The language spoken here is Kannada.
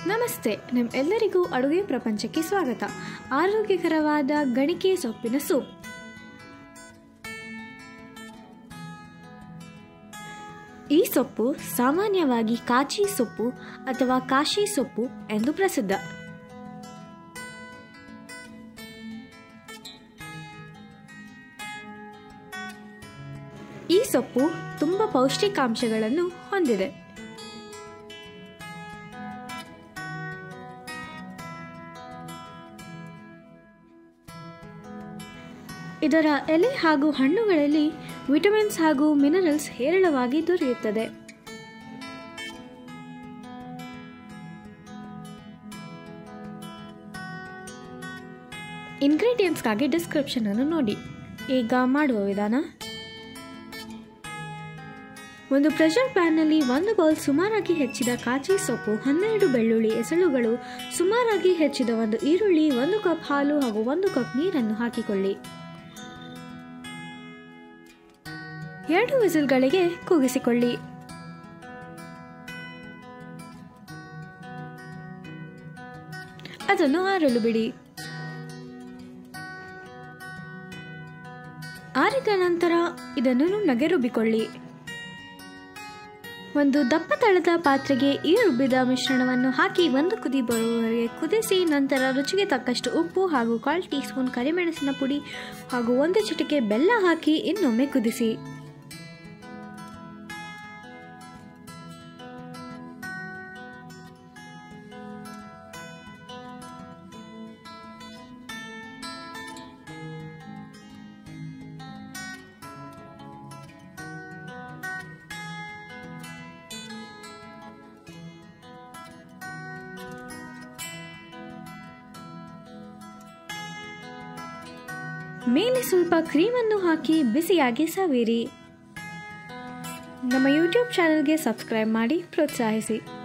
ನಮಸ್ತೆ ನಿಮ್ಮೆಲ್ಲರಿಗೂ ಅಡುಗೆ ಪ್ರಪಂಚಕ್ಕೆ ಸ್ವಾಗತ ಆರೋಗ್ಯಕರವಾದ ಗಣಿಕೆ ಸೊಪ್ಪಿನ ಸೂಪ್ ಈ ಸೊಪ್ಪು ಸಾಮಾನ್ಯವಾಗಿ ಕಾಚಿ ಸೊಪ್ಪು ಅಥವಾ ಕಾಶಿ ಸೊಪ್ಪು ಎಂದು ಪ್ರಸಿದ್ಧ ಈ ಸೊಪ್ಪು ತುಂಬ ಪೌಷ್ಟಿಕಾಂಶಗಳನ್ನು ಹೊಂದಿದೆ ಇದರ ಎಲೆ ಹಾಗೂ ಹಣ್ಣುಗಳಲ್ಲಿ ವಿಟಮಿನ್ಸ್ ಹಾಗೂ ಮಿನರಲ್ಸ್ ಹೇರಳವಾಗಿ ದೊರೆಯುತ್ತದೆ ಇಂಗ್ರೀಡಿಯೆಂಟ್ಸ್ಗಾಗಿ ಡಿಸ್ಕ್ರಿಪ್ಷನ್ ಅನ್ನು ನೋಡಿ ಈಗ ಮಾಡುವ ವಿಧಾನ ಒಂದು ಪ್ರೆಷರ್ ಪ್ಯಾನ್ನಲ್ಲಿ ಒಂದು ಬೌಲ್ ಸುಮಾರಾಗಿ ಹೆಚ್ಚಿದ ಕಾಚಿ ಸೊಪ್ಪು ಹನ್ನೆರಡು ಬೆಳ್ಳುಳ್ಳಿ ಎಸಳುಗಳು ಸುಮಾರಾಗಿ ಹೆಚ್ಚಿದ ಒಂದು ಈರುಳ್ಳಿ ಒಂದು ಕಪ್ ಹಾಲು ಹಾಗೂ ಒಂದು ಕಪ್ ನೀರನ್ನು ಹಾಕಿಕೊಳ್ಳಿ ಎರಡು ವಿಸಿಲ್ಗಳಿಗೆ ಕೂಗಿಸಿಕೊಳ್ಳಿ ಅದನ್ನು ಆರಲು ಬಿಡಿ ಆರಿದ ನಂತರ ಇದನ್ನು ನುಣ್ಣಗೆ ರುಬ್ಬಿಕೊಳ್ಳಿ ಒಂದು ದಪ್ಪ ತಳದ ಪಾತ್ರೆಗೆ ಈ ರುಬ್ಬಿದ ಮಿಶ್ರಣವನ್ನು ಹಾಕಿ ಒಂದು ಕುದಿ ಬರುವವರೆಗೆ ಕುದಿಸಿ ನಂತರ ರುಚಿಗೆ ತಕ್ಕಷ್ಟು ಉಪ್ಪು ಹಾಗೂ ಕಾಲು ಟೀ ಸ್ಪೂನ್ ಕರಿಮೆಣಸಿನ ಪುಡಿ ಹಾಗೂ ಒಂದು ಚಿಟಿಕೆ ಬೆಲ್ಲ ಹಾಕಿ ಇನ್ನೊಮ್ಮೆ ಕುದಿಸಿ ಮೇಲೆ ಸ್ವಲ್ಪ ಕ್ರೀಮನ್ನು ಹಾಕಿ ಬಿಸಿಯಾಗಿ ಸವಿರಿ ನಮ್ಮ ಯೂಟ್ಯೂಬ್ ಚಾನಲ್ಗೆ ಸಬ್ಸ್ಕ್ರೈಬ್ ಮಾಡಿ ಪ್ರೋತ್ಸಾಹಿಸಿ